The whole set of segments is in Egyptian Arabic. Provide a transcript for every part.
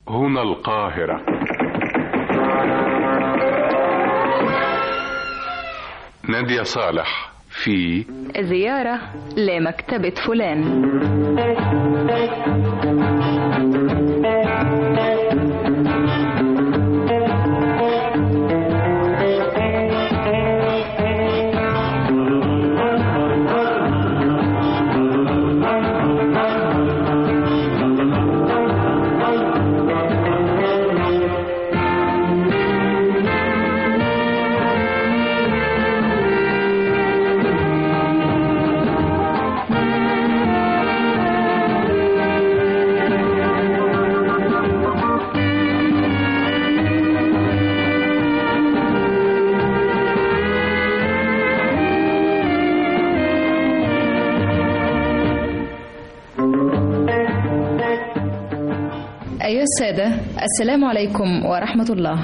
هنا القاهرة نادية صالح في زيارة لمكتبة فلان أيها السادة السلام عليكم ورحمة الله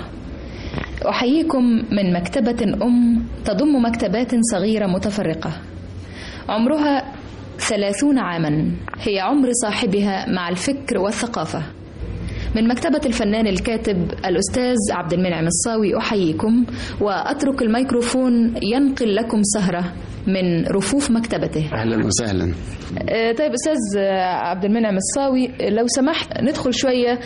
أحييكم من مكتبة أم تضم مكتبات صغيرة متفرقة عمرها ثلاثون عاما هي عمر صاحبها مع الفكر والثقافة من مكتبة الفنان الكاتب الأستاذ عبد المنعم الصاوي أحييكم وأترك الميكروفون ينقل لكم سهرة من رفوف مكتبته اهلا وسهلا آه، طيب استاذ آه، عبد المنعم الصاوي لو سمحت ندخل شويه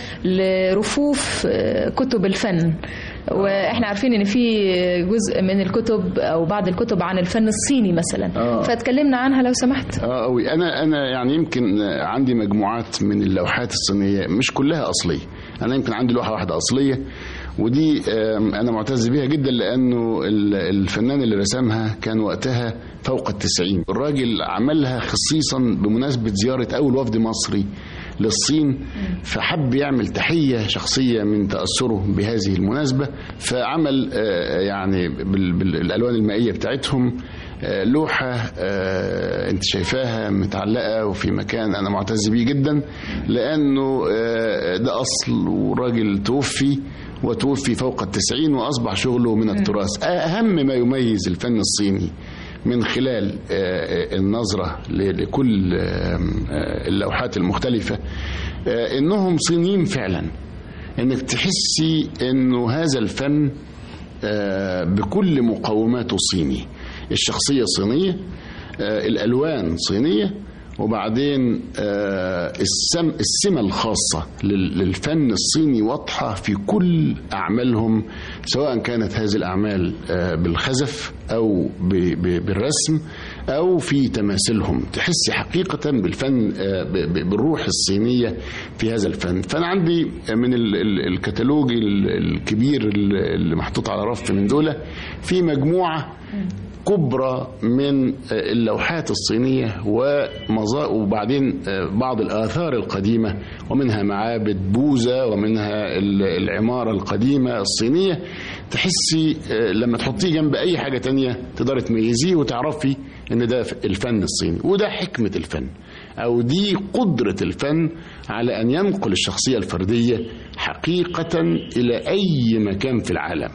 لرفوف آه، كتب الفن واحنا عارفين ان في جزء من الكتب او بعض الكتب عن الفن الصيني مثلا آه. فتكلمنا عنها لو سمحت اه قوي انا انا يعني يمكن عندي مجموعات من اللوحات الصينيه مش كلها اصليه انا يمكن عندي لوحه واحده اصليه ودي آم، انا معتز بيها جدا لانه ال- الفنان اللي رسمها كان وقتها فوق التسعين الراجل عملها خصيصا بمناسبه زياره اول وفد مصري للصين فحب يعمل تحيه شخصيه من تاثره بهذه المناسبه فعمل آه، يعني بال- بالالوان المائيه بتاعتهم آه، لوحة آه، انت شايفاها متعلقة وفي مكان انا معتز بيه جدا لانه آه، ده اصل وراجل توفي وتوفي فوق التسعين واصبح شغله من التراث اهم ما يميز الفن الصيني من خلال آه، النظرة ل- لكل آه، آه، اللوحات المختلفة آه، انهم صينيين فعلا انك تحسي انه هذا الفن آه، بكل مقوماته صيني الشخصية صينية آه، الألوان صينية وبعدين آه، السم السمة الخاصة لل- للفن الصيني واضحة في كل أعمالهم سواء كانت هذه الأعمال آه، بالخزف أو ب- ب- بالرسم أو في تماثيلهم تحسي حقيقة بالفن آه، ب- ب- بالروح الصينية في هذا الفن فأنا عندي من ال- ال- الكتالوج ال- الكبير اللي محطوط على رف من دول في مجموعة كبرى من اللوحات الصينية ومظا- وبعدين بعض الآثار القديمة ومنها معابد بوذا ومنها ال- العمارة القديمة الصينية تحسي لما تحطيه جنب أي حاجة تانية تقدري تميزيه وتعرفي إن ده الفن الصيني وده حكمة الفن أو دي قدرة الفن على أن ينقل الشخصية الفردية حقيقة إلى أي مكان في العالم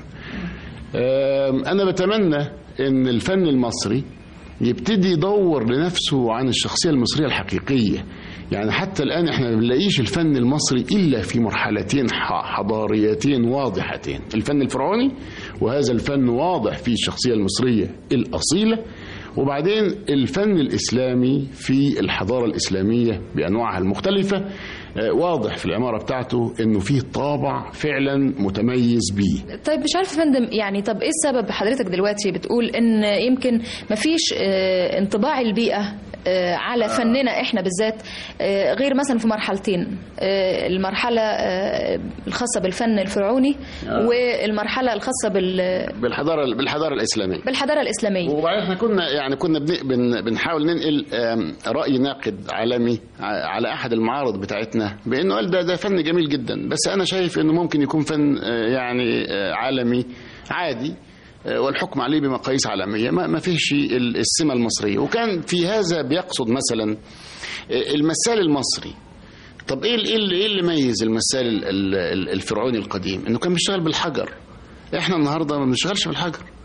أم، أنا بتمنى إن الفن المصري يبتدي يدور لنفسه عن الشخصية المصرية الحقيقية يعني حتى الآن احنا ما بنلاقيش الفن المصري إلا في مرحلتين ح- حضاريتين واضحتين الفن الفرعوني وهذا الفن واضح فيه الشخصية المصرية الأصيلة وبعدين الفن الإسلامي في الحضارة الإسلامية بأنواعها المختلفة آه، واضح في العمارة بتاعته إنه فيه طابع فعلا متميز بيه طيب مش عارف يا فندم يعني طب ايه السبب حضرتك دلوقتي بتقول ان يمكن مفيش آه، انطباع البيئة آه، على فننا احنا بالذات آه، غير مثلا في مرحلتين آه، المرحلة آه، الخاصة بالفن الفرعوني والمرحلة الخاصة بال- بالحضارة بالحضارة الإسلامية بالحضارة الإسلامية وبعدين احنا كنا يعني كنا بن بن بنحاول ننقل آم، رأي ناقد عالمي ع- على أحد المعارض بتاعتنا بأنه قال ده ده فن جميل جدا بس أنا شايف إنه ممكن يكون فن آه، يعني آه، عالمي عادي آه، والحكم عليه بمقاييس عالمية ما ما فيهش ال- السمة المصرية وكان في هذا بيقصد مثلا آه، المثال المصري طب ايه ال- ايه اللي ايه اللي ميز المثال ال- ال- الفرعوني القديم انه كان بيشتغل بالحجر احنا النهارده ما بنشتغلش بالحجر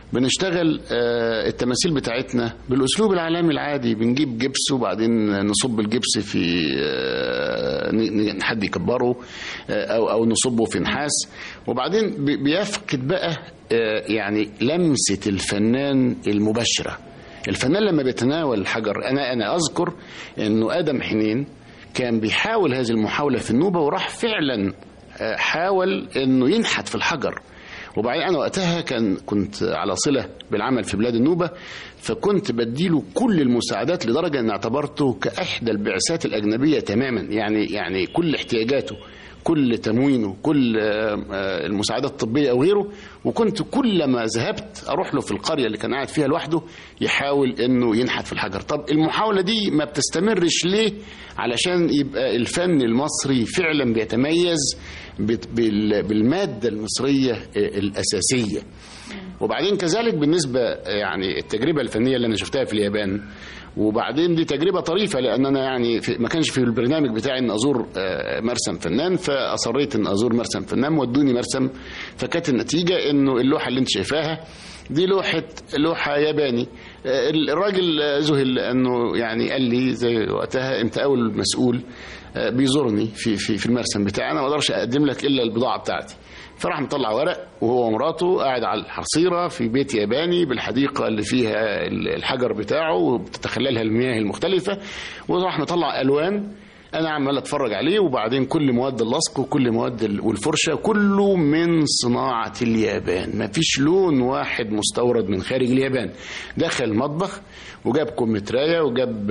بنشتغل آه، التماثيل بتاعتنا بالاسلوب العالمي العادي بنجيب جبس وبعدين نصب الجبس في آه، ن- ن- حد يكبره آه، او او نصبه في نحاس وبعدين بي- بيفقد بقى آه، يعني لمسه الفنان المباشره الفنان لما بيتناول الحجر انا انا اذكر انه ادم حنين كان بيحاول هذه المحاوله في النوبه وراح فعلا آه، حاول انه ينحت في الحجر وبعدين انا وقتها كان كنت على صله بالعمل في بلاد النوبه فكنت بديله كل المساعدات لدرجه ان اعتبرته كاحدى البعثات الاجنبيه تماما يعني يعني كل احتياجاته كل تموينه كل آه، آه، المساعدات الطبيه او غيره وكنت كلما ذهبت اروح له في القريه اللي كان قاعد فيها لوحده يحاول انه ينحت في الحجر طب المحاوله دي ما بتستمرش ليه علشان يبقى الفن المصري فعلا بيتميز بت- بال- بالماده المصريه آه، الاساسيه وبعدين كذلك بالنسبه يعني التجربه الفنيه اللي انا شفتها في اليابان وبعدين دي تجربه طريفه لان انا يعني في ما كانش في البرنامج بتاعي ان ازور آه، مرسم فنان فاصريت ان ازور مرسم فنان ودوني مرسم فكانت النتيجه انه اللوحه اللي انت شايفاها دي لوحه لوحه ياباني آه، الراجل آه، ذهل لانه يعني قال لي زي وقتها انت اول مسؤول آه، بيزورني في في في المرسم بتاعي انا ما اقدرش اقدم لك الا البضاعه بتاعتي فراح مطلع ورق وهو ومراته قاعد على الحصيرة في بيت ياباني بالحديقة اللي فيها الحجر بتاعه وبتتخللها المياه المختلفة وراح مطلع ألوان أنا عمال أتفرج عليه وبعدين كل مواد اللصق وكل مواد ال- والفرشة كله من صناعة اليابان ما فيش لون واحد مستورد من خارج اليابان دخل المطبخ وجاب كمثرية وجاب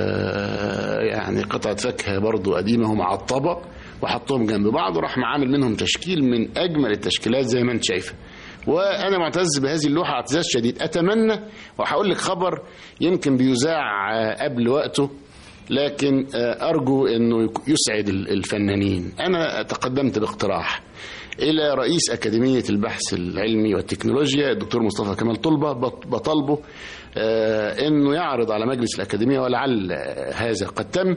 آه، يعني قطعة فاكهة برضو قديمة ومعطبة وحطهم جنب بعض وراح عامل منهم تشكيل من اجمل التشكيلات زي ما انت شايفه وانا معتز بهذه اللوحه اعتزاز شديد اتمنى وهقول لك خبر يمكن بيذاع آه، قبل وقته لكن آه، ارجو انه يك- يسعد ال- الفنانين انا تقدمت باقتراح الى رئيس اكاديميه البحث العلمي والتكنولوجيا الدكتور مصطفى كمال طلبه بط- بطالبه آه، انه يعرض على مجلس الاكاديميه ولعل آه، هذا قد تم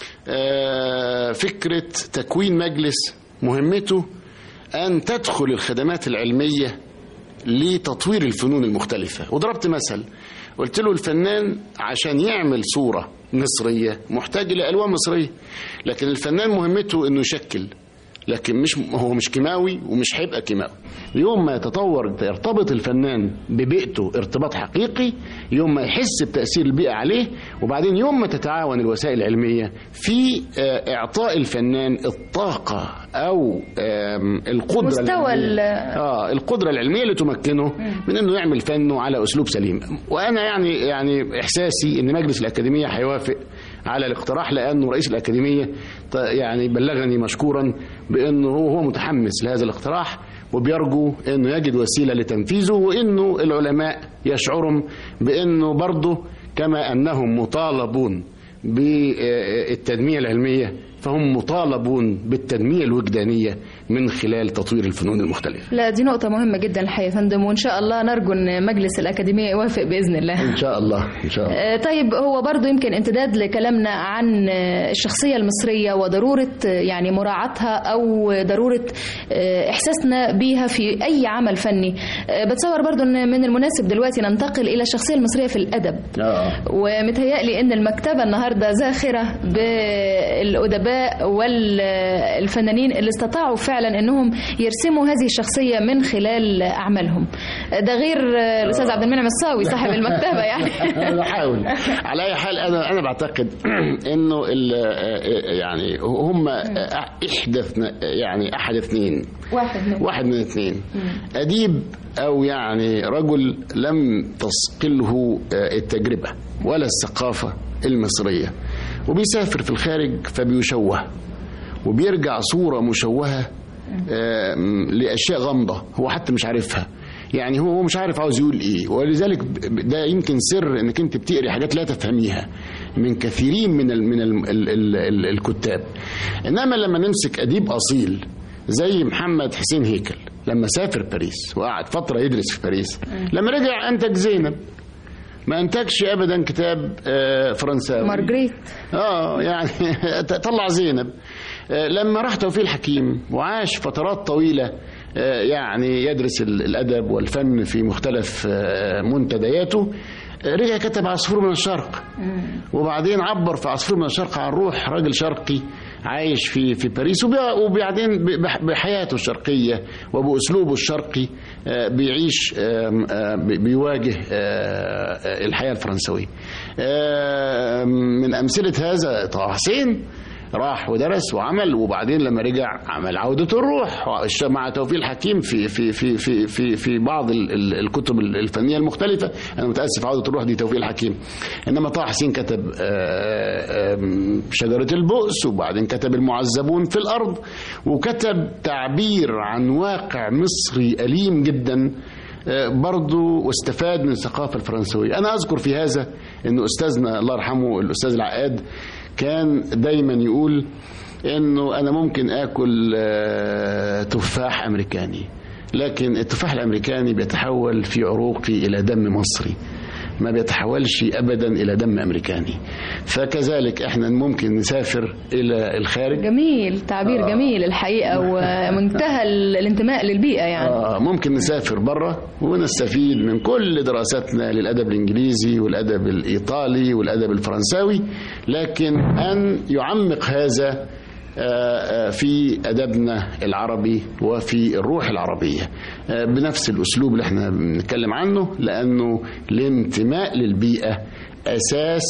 آه، فكره تكوين مجلس مهمته ان تدخل الخدمات العلميه لتطوير الفنون المختلفة وضربت مثل قلت له الفنان عشان يعمل صورة مصرية محتاج إلى ألوان مصرية لكن الفنان مهمته إنه يشكل لكن مش هو مش كيماوي ومش هيبقى كيماوي يوم ما يتطور يرتبط الفنان ببيئته ارتباط حقيقي يوم ما يحس بتأثير البيئة عليه وبعدين يوم ما تتعاون الوسائل العلمية في آه، إعطاء الفنان الطاقة أو آم، القدرة مستوى العلمية. ال- اه القدره العلميه اللي تمكنه من انه يعمل فنه على اسلوب سليم وانا يعني يعني احساسي ان مجلس الاكاديميه هيوافق على الاقتراح لانه رئيس الاكاديميه ط- يعني بلغني مشكورا بانه هو هو متحمس لهذا الاقتراح وبيرجو انه يجد وسيله لتنفيذه وانه العلماء يشعروا بانه برضه كما انهم مطالبون بالتنميه العلميه فهم مطالبون بالتنميه الوجدانيه من خلال تطوير الفنون المختلفه لا دي نقطة مهمة جدا الحقيقة يا فندم وإن شاء الله نرجو إن مجلس الأكاديمية يوافق بإذن الله ان شاء الله ان شاء الله آه، طيب هو برضو يمكن امتداد لكلامنا عن آه، الشخصية المصرية وضرورة آه، يعني مراعاتها أو ضرورة آه، إحساسنا بيها في أي عمل فني آه، بتصور برضو أن من المناسب دلوقتي ننتقل إلى الشخصية المصرية في الأدب اه ومتهيألي ان المكتبة النهاردة زاخرة بالأدباء والفنانين اللي استطاعوا فعلا انهم يرسموا هذه الشخصية من خلال أعمالهم ده غير الأستاذ عبد المنعم الصاوي صاحب المكتبة يعني انا بحاول على اي حال انا انا بعتقد انه ال- يعني هم احدى يعني احد اثنين واحد منهم. واحد من اثنين اديب او يعني رجل لم تثقله التجربه ولا الثقافه المصريه وبيسافر في الخارج فبيشوه وبيرجع صوره مشوهه آم، لاشياء غامضه هو حتى مش عارفها يعني هو هو مش عارف عاوز يقول ايه ولذلك ب- ده يمكن سر انك انت بتقري حاجات لا تفهميها من كثيرين من ال من ال ال ال ال الكتاب انما لما نمسك اديب اصيل زي محمد حسين هيكل لما سافر باريس وقعد فتره يدرس في باريس لما رجع انتج زينب ما انتجش ابدا كتاب آه، فرنساوي مارجريت اه يعني طلع زينب آه، لما راح توفيق الحكيم وعاش فترات طويله آه، يعني يدرس ال- الأدب والفن في مختلف آه، منتدياته آه، رجع كتب عصفور من الشرق وبعدين عبر في عصفور من الشرق عن روح راجل شرقي عايش في في باريس وبي- وبعدين ب- بح- بحياته الشرقيه وباسلوبه الشرقي آه، بيعيش آم، آه، بي- بيواجه آه، آه، الحياه الفرنسويه. آه، من امثله هذا طه حسين راح ودرس وعمل وبعدين لما رجع عمل عودة الروح مع توفيق الحكيم في في في في في, في بعض ال- ال- الكتب الفنية المختلفة أنا متأسف عودة الروح دي توفيق الحكيم إنما طه حسين كتب آه، آم، شجرة البؤس وبعدين كتب المعذبون في الأرض وكتب تعبير عن واقع مصري أليم جدا آه، برضو واستفاد من الثقافة الفرنسوية أنا أذكر في هذا أن أستاذنا الله يرحمه الأستاذ العقاد كان دايما يقول أنه أنا ممكن أكل آه، تفاح أمريكاني لكن التفاح الأمريكاني بيتحول في عروقي إلى دم مصري ما بيتحولش ابدا الى دم امريكاني فكذلك احنا ممكن نسافر الى الخارج جميل تعبير جميل الحقيقة ومنتهى ال- الانتماء للبيئة يعني آه ممكن نسافر بره ونستفيد من كل دراستنا للأدب الإنجليزي والأدب الإيطالي والأدب الفرنساوي لكن أن يعمق هذا آه، آه، في أدبنا العربي وفي الروح العربية آه، بنفس الأسلوب اللي احنا بنتكلم عنه لأنه الانتماء للبيئة أساس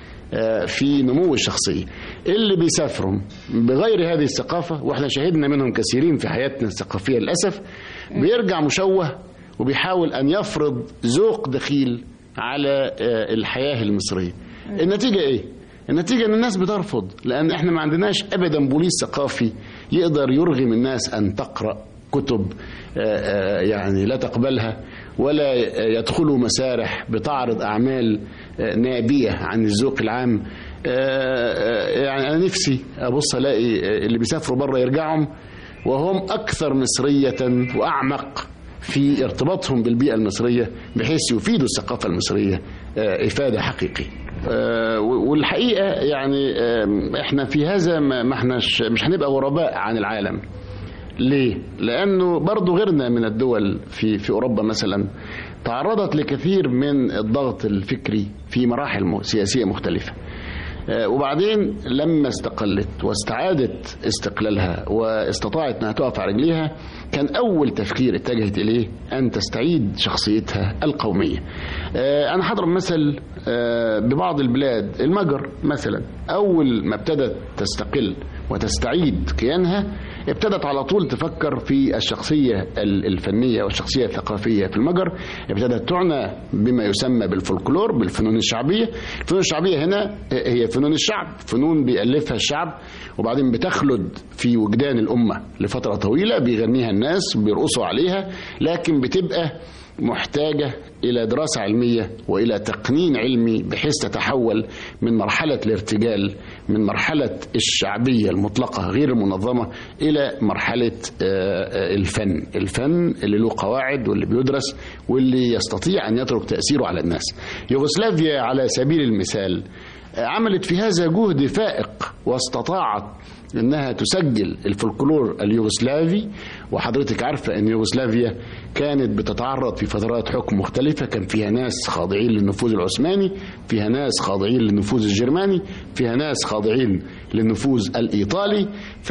آه، في نمو الشخصية اللي بيسافروا بغير هذه الثقافة واحنا شهدنا منهم كثيرين في حياتنا الثقافية للأسف بيرجع مشوه وبيحاول أن يفرض ذوق دخيل على آه، الحياة المصرية النتيجة إيه؟ النتيجة ان الناس بترفض لان احنا ما عندناش ابدا بوليس ثقافي يقدر يرغم الناس ان تقرأ كتب آه، آه، يعني لا تقبلها ولا يدخلوا مسارح بتعرض اعمال آه، نابية عن الذوق العام آه، آه، يعني انا نفسي ابص الاقي آه، اللي بيسافروا بره يرجعهم وهم اكثر مصرية واعمق في ارتباطهم بالبيئة المصرية بحيث يفيدوا الثقافة المصرية آه، إفادة حقيقية آه، والحقيقة يعني آم، احنا في هذا ما ما احناش مش هنبقى غرباء عن العالم ليه؟ لأنه برضو غيرنا من الدول في في أوروبا مثلا تعرضت لكثير من الضغط الفكري في مراحل م- سياسية مختلفة آه، وبعدين لما استقلت واستعادت استقلالها واستطاعت انها تقف على رجليها كان اول تفكير اتجهت اليه ان تستعيد شخصيتها القوميه. آه، انا هضرب مثل آه، ببعض البلاد المجر مثلا اول ما ابتدت تستقل وتستعيد كيانها ابتدت على طول تفكر في الشخصية ال- الفنية والشخصية الثقافية في المجر ابتدت تعنى بما يسمى بالفولكلور بالفنون الشعبية الفنون الشعبية هنا هي فنون الشعب فنون بيألفها الشعب وبعدين بتخلد في وجدان الأمة لفترة طويلة بيغنيها الناس بيرقصوا عليها لكن بتبقى محتاجة إلى دراسة علمية وإلى تقنين علمي بحيث تتحول من مرحلة الارتجال من مرحلة الشعبية المطلقة غير المنظمة إلى مرحلة آه، آه، الفن الفن اللي له قواعد واللي بيدرس واللي يستطيع أن يترك تأثيره على الناس يوغوسلافيا على سبيل المثال آه، عملت في هذا جهد فائق واستطاعت انها تسجل الفولكلور اليوغوسلافي وحضرتك عارفه ان يوغوسلافيا كانت بتتعرض في فترات حكم مختلفه كان فيها ناس خاضعين للنفوذ العثماني فيها ناس خاضعين للنفوذ الجرماني فيها ناس خاضعين للنفوذ الايطالي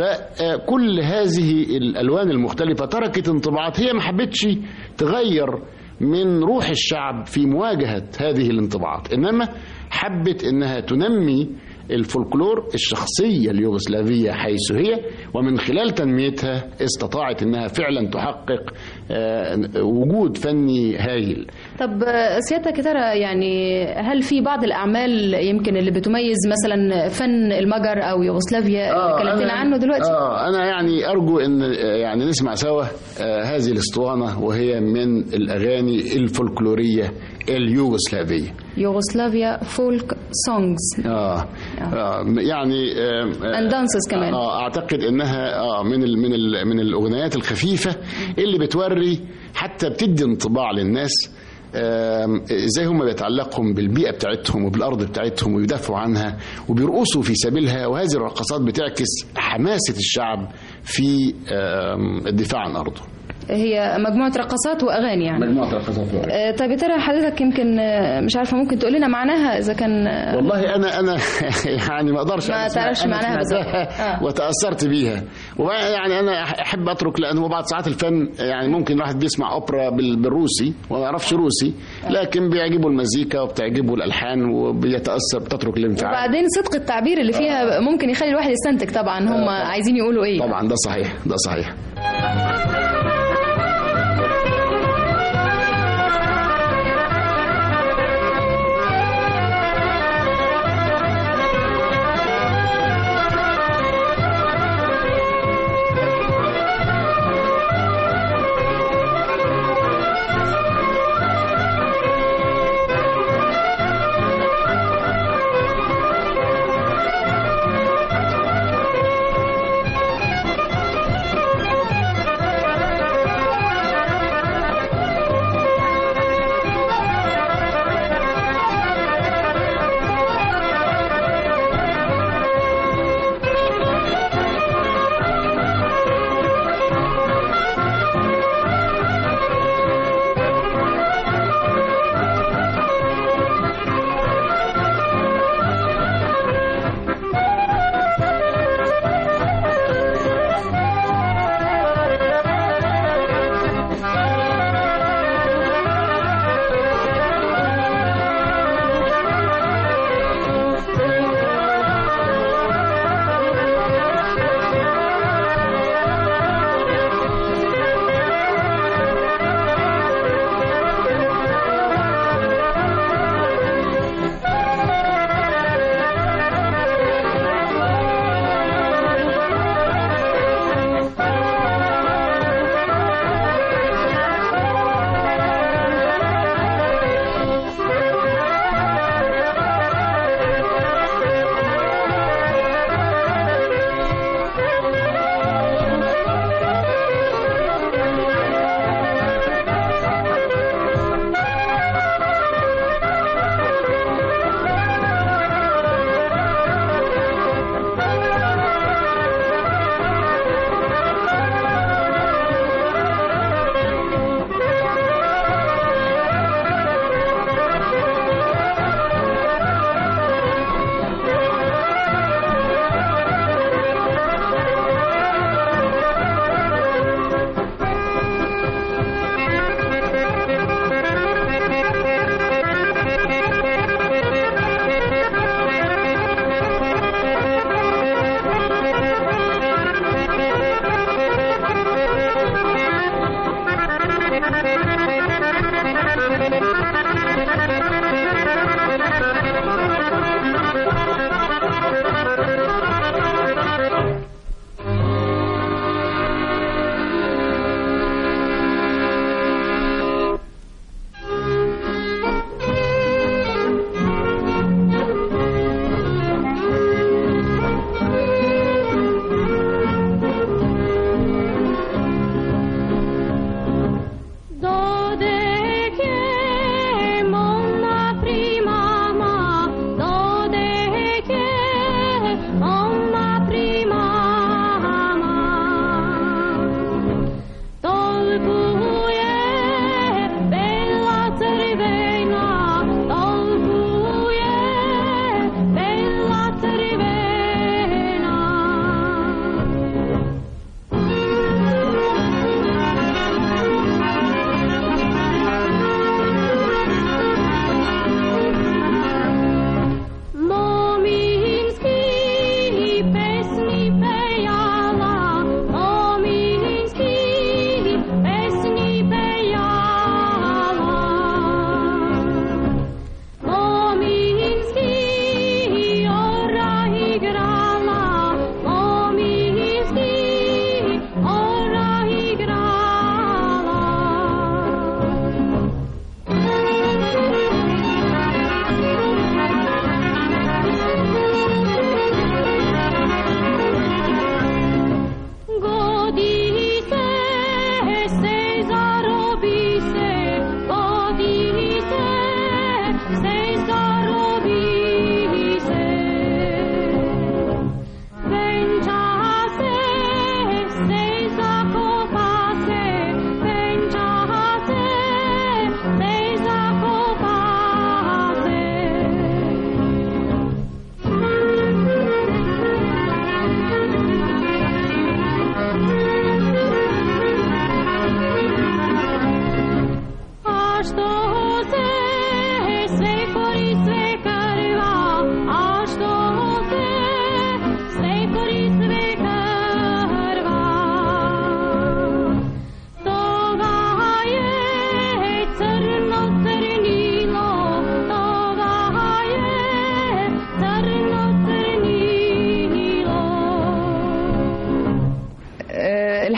فكل هذه الالوان المختلفه تركت انطباعات هي ما حبتش تغير من روح الشعب في مواجهه هذه الانطباعات انما حبت انها تنمي الفولكلور الشخصية اليوغوسلافية حيث هي ومن خلال تنميتها استطاعت انها فعلا تحقق آه، وجود فني هايل طب آه، سيادتك يا ترى يعني هل في بعض الأعمال يمكن اللي بتميز مثلا فن المجر أو يوغوسلافيا اللي كلمتنا أنا- عنه دلوقتي؟ اه انا يعني ارجو ان آه، يعني نسمع سوا آه، هذه الاسطوانة وهي من الاغاني الفولكلورية اليوغوسلافية يوغوسلافيا فولك سونجز اه, آه يعني آه اند دانسز كمان اه اعتقد انها اه من ال من ال من الاغنيات الخفيفه اللي بتوري حتى بتدي انطباع للناس آم، ازاي هم بيتعلقهم بالبيئه بتاعتهم وبالارض بتاعتهم ويدافعوا عنها وبيرقصوا في سبيلها وهذه الرقصات بتعكس حماسه الشعب في آم، الدفاع عن ارضه هي مجموعة رقصات وأغاني يعني مجموعه رقصات آه، طيب يا ترى حضرتك يمكن آه، مش عارفة ممكن تقول لنا معناها إذا كان آه، والله انا انا يعني ما اقدرش ما أنا تعرفش أنا معناها سمعتها بالظبط. آه. وتاثرت بيها وبقى يعني انا احب اترك لانه بعض ساعات الفن يعني ممكن الواحد بيسمع اوبرا بال- بالروسي وما يعرفش روسي لكن بيعجبه المزيكا وبتعجبه الالحان وبيتاثر بتترك الانفعال وبعدين صدق التعبير اللي فيها ممكن يخلي الواحد يستنتج طبعا هم عايزين يقولوا إيه طبعا ده صحيح ده صحيح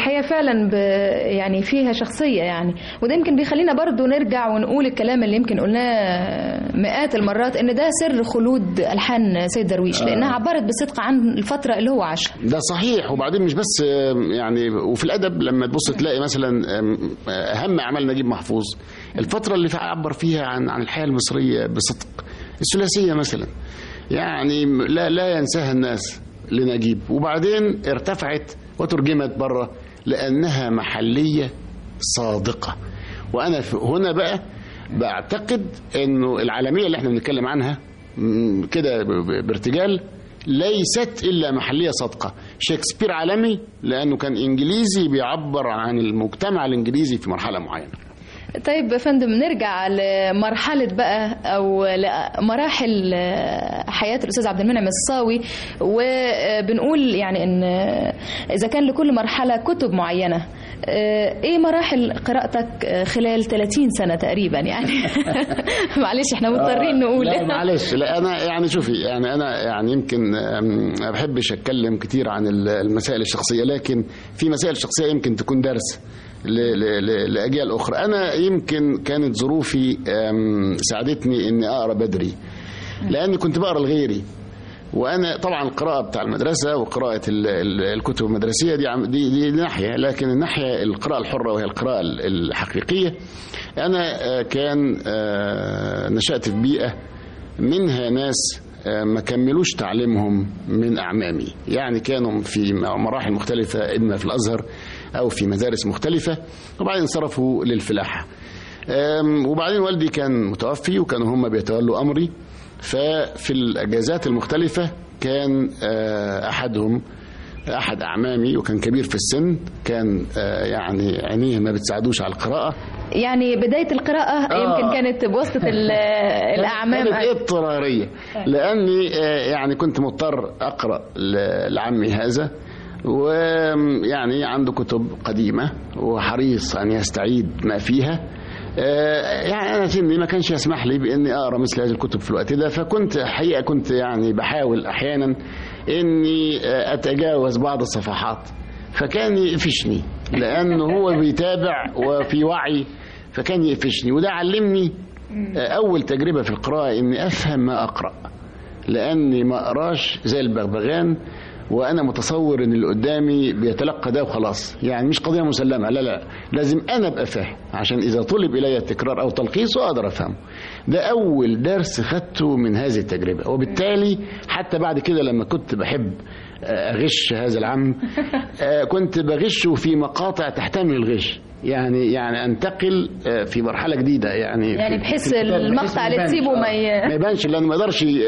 الحقيقه فعلا ب يعني فيها شخصيه يعني وده يمكن بيخلينا برضو نرجع ونقول الكلام اللي يمكن قلناه مئات المرات ان ده سر خلود الحان سيد درويش لانها عبرت بصدق عن الفتره اللي هو عاشها ده صحيح وبعدين مش بس آم، يعني وفي الادب لما تبص تلاقي مثلا آم، اهم اعمال نجيب محفوظ الفتره اللي عبر فيها عن عن الحياه المصريه بصدق الثلاثيه مثلا يعني لا لا ينساها الناس لنجيب وبعدين ارتفعت وترجمت بره لانها محليه صادقه وانا في- هنا بقى بعتقد انه العالميه اللي احنا بنتكلم عنها م، كده ب- ب- بارتجال ليست الا محليه صادقه شكسبير عالمي لانه كان انجليزي بيعبر عن المجتمع الانجليزي في مرحله معينه طيب يا فندم نرجع لمرحلة بقى أو لمراحل حياة الأستاذ عبد المنعم الصاوي وبنقول يعني إن إذا كان لكل مرحلة كتب معينة إيه مراحل قراءتك خلال 30 سنة تقريبا يعني معلش إحنا مضطرين نقول لا معلش لا انا يعني شوفي يعني انا يعني يمكن أم، ما بحبش اتكلم كتير عن ال- المسائل الشخصيه لكن في مسائل شخصيه يمكن تكون درس ل- ل- ل- لاجيال اخرى انا يمكن كانت ظروفي أم، ساعدتني اني اقرا بدري لاني كنت بقرا لغيري وانا طبعا القراءه بتاع المدرسه وقراءه ال- ال- الكتب المدرسيه دي عم- دي, دي ناحيه لكن الناحيه القراءه الحره وهي القراءه ال- الحقيقيه انا آه، كان آه، نشات في بيئه منها ناس آه، ما كملوش تعليمهم من اعمامي يعني كانوا في مراحل مختلفه اما في الازهر او في مدارس مختلفه وبعدين انصرفوا للفلاحه أم، وبعدين والدي كان متوفي وكانوا هم بيتولوا امري ففي الاجازات المختلفه كان آه، احدهم احد اعمامي وكان كبير في السن كان آه، يعني عينيه ما بتساعدوش على القراءه يعني بداية القراءة آه. يمكن كانت بواسطة ال- الأعمام كانت اضطراريه لاني آه، يعني كنت مضطر اقرا ل- لعمي هذا ويعني عنده كتب قديمه وحريص ان يستعيد ما فيها آه، يعني انا سني ما كانش يسمح لي باني اقرا مثل هذه الكتب في الوقت ده فكنت حقيقه كنت يعني بحاول احيانا اني آه، اتجاوز بعض الصفحات فكان يقفشني لانه هو بيتابع وفي وعي فكان يقفشني وده علمني اول تجربه في القراءه اني افهم ما اقرا لاني ما اقراش زي البغبغان وانا متصور ان اللي قدامي بيتلقى ده وخلاص يعني مش قضيه مسلمه لا لا لازم انا ابقى فاهم عشان اذا طلب الي التكرار او تلخيصه اقدر افهمه ده اول درس خدته من هذه التجربه وبالتالي حتى بعد كده لما كنت بحب اغش هذا العم آه، كنت بغشه في مقاطع تحتمل الغش يعني يعني انتقل آه، في مرحله جديده يعني يعني في- بحيث في الكتاب، المقطع بحيث ما اللي يبانش. تسيبه ما آه، ي- ما يبانش لانه ما يقدرش ي-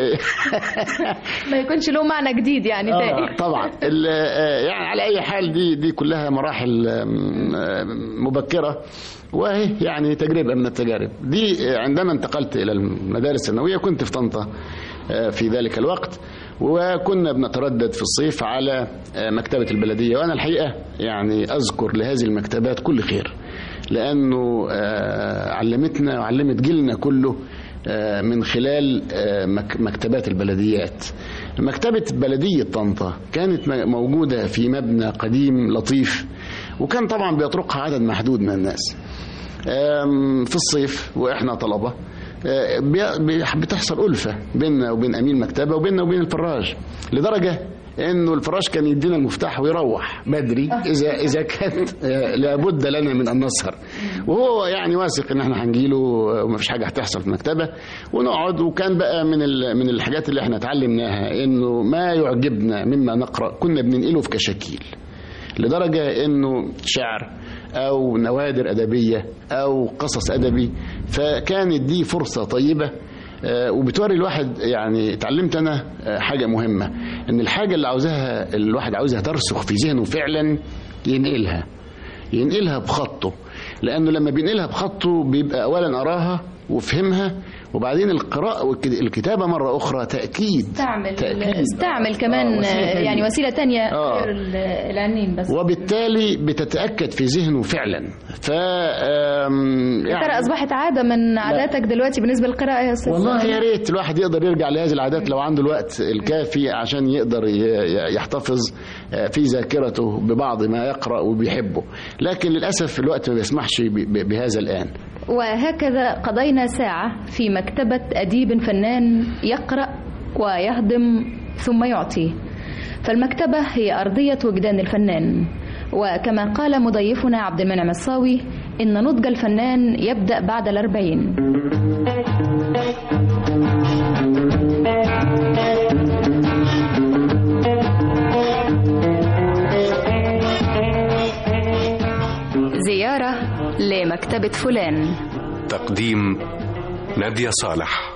ما يكونش له معنى جديد يعني آه، تاني طبعا ال- آه، يعني على اي حال دي دي كلها مراحل آم، آم، مبكره وهي يعني تجربه من التجارب دي آه، عندما انتقلت الى المدارس الثانويه كنت في طنطا آه، في ذلك الوقت وكنا بنتردد في الصيف على آه، مكتبه البلديه وانا الحقيقه يعني اذكر لهذه المكتبات كل خير لانه آه، علمتنا وعلمت جيلنا كله آه، من خلال آه، مك- مكتبات البلديات مكتبة بلدية طنطا كانت م- موجودة في مبنى قديم لطيف وكان طبعا بيطرقها عدد محدود من الناس آم، في الصيف واحنا طلبه آه، بي- بي- بتحصل ألفة بيننا وبين أمين مكتبة وبيننا وبين الفراش لدرجة انه الفراش كان يدينا المفتاح ويروح بدري اذا اذا كانت آه، لابد لنا من ان نسهر وهو يعني واثق ان احنا هنجيله ومفيش حاجه هتحصل في المكتبه ونقعد وكان بقى من ال- من الحاجات اللي احنا اتعلمناها انه ما يعجبنا مما نقرا كنا بننقله في كشاكيل لدرجة انه شعر او نوادر ادبية او قصص ادبي فكانت دي فرصة طيبة آه، وبتوري الواحد يعني اتعلمت انا آه، حاجة مهمة ان الحاجة اللي عاوزاها الواحد عاوزها ترسخ في ذهنه فعلا ينقلها ينقلها بخطه لانه لما بينقلها بخطه بيبقى اولا اراها وفهمها وبعدين القراءة والكتابة مرة أخرى تأكيد استعمل تأكيد. استعمل كمان آه، وسيلة آه، تانية. يعني وسيله تانية آه. غير ال- العنين بس وبالتالي بتتأكد في ذهنه فعلا ف آم، يا ترى اصبحت عاده من عاداتك دلوقتي بالنسبه للقراءه يا استاذ والله يا ريت الواحد يقدر يرجع لهذه العادات لو عنده الوقت الكافي عشان يقدر ي- ي- يحتفظ آه، في ذاكرته ببعض ما يقرأ وبيحبه لكن للأسف الوقت ما بيسمحش ب- ب- بهذا الآن وهكذا قضينا ساعة في مكتبة أديب فنان يقرأ ويهضم ثم يعطي فالمكتبة هي أرضية وجدان الفنان وكما قال مضيفنا عبد المنعم الصاوي إن نضج الفنان يبدأ بعد الأربعين زيارة لمكتبة فلان تقديم نادية صالح